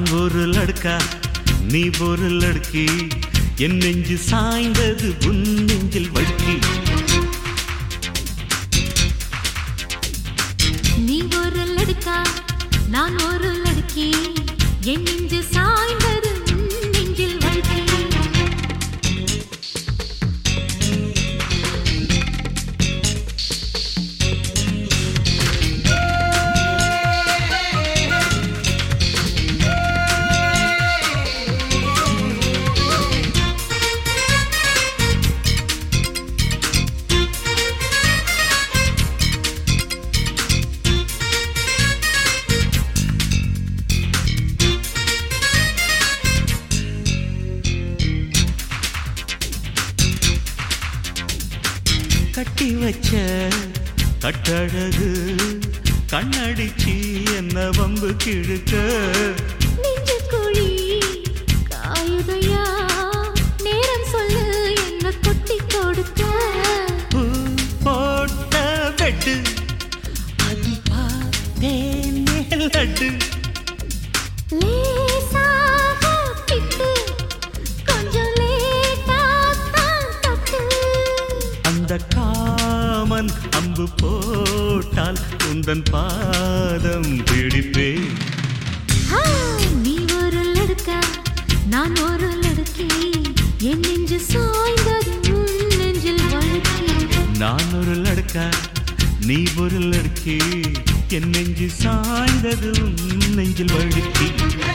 நான் ஒரு லடுக்கா நீ ஒரு லடுக்கி என் நெஞ்சு சாய்ந்தது உன் நெஞ்சில் வழுக்கி நீ ஒரு லடுக்கா நான் ஒரு லடுக்கி என் நெஞ்சு சாய்ந்தது உன் நெஞ்சில் வழுக்கி கட்டி வச்ச கட்டழகு கண்ணடிச்சு என்ன வம்பு கிழக்க நெஞ்சு குழி காயுதையா நேரம் சொல்லு என்ன கொட்டி கொடுக்க பூ போட்ட வெட்டு அது பார்த்தேனே லட்டு லேசாக பிட்டு கொஞ்சம் லேட்டா தான் தட்டு அந்த காமன் அம்பு போட்டால் உந்தன் பாதம் பிடிப்பேன் ஆ, நீ ஒரு லடுக்கா நான் ஒரு லடுக்கி என் நெஞ்சு சாய்ந்தது உன் நெஞ்சில் வழுக்கி நான் ஒரு லடுக்கா நீ ஒரு லடுக்கி என் நெஞ்சு சாய்ந்தது உன் நெஞ்சில் வழுக்கி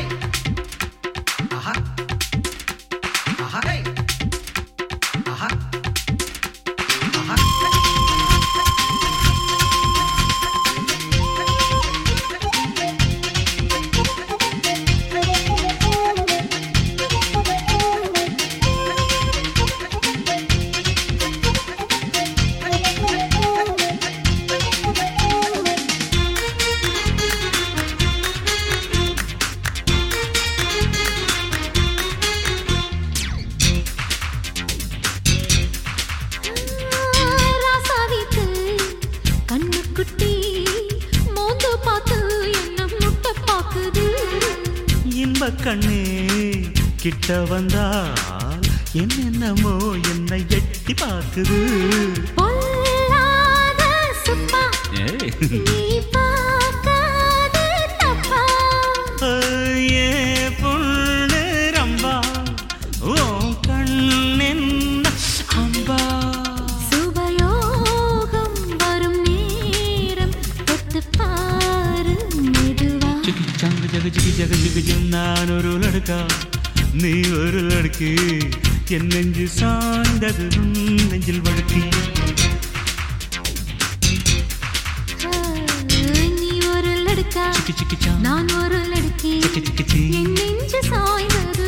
ராசாவிக்கு கண்ணுக்குட்டி மோந்து பார்த்து என்ன முட்டை பாக்குது இன்ப கண்ணே கிட்ட வந்தால் என்னென்னமோ என்னை எட்டி பார்க்குது பொல்லாத சுப்பா ஏய். நீ பார்க்காத தப்பா ஏ புள்ளு ரம்பா ஓ கண்ணென்ன அம்பா சுபயோகம் வரும் நேரம் தொட்டு பாரு மெதுவா சிக்கி சங்கு ஜக ஜிகி ஜக ஜிகி ஜிம் நான் ஒரு லடுக்கா நீ ஒரு லடுக்கு என் நெஞ்சு சாய்ந்தது உன் நெஞ்சில் வழுக்கி ஆ, நீ ஒரு லடுக்கா சிக்கி சிக்கி சாங் நான் ஒரு லடுக்கி சிக்கி சிக்கி சீ என் நெஞ்சு சாய்ந்தது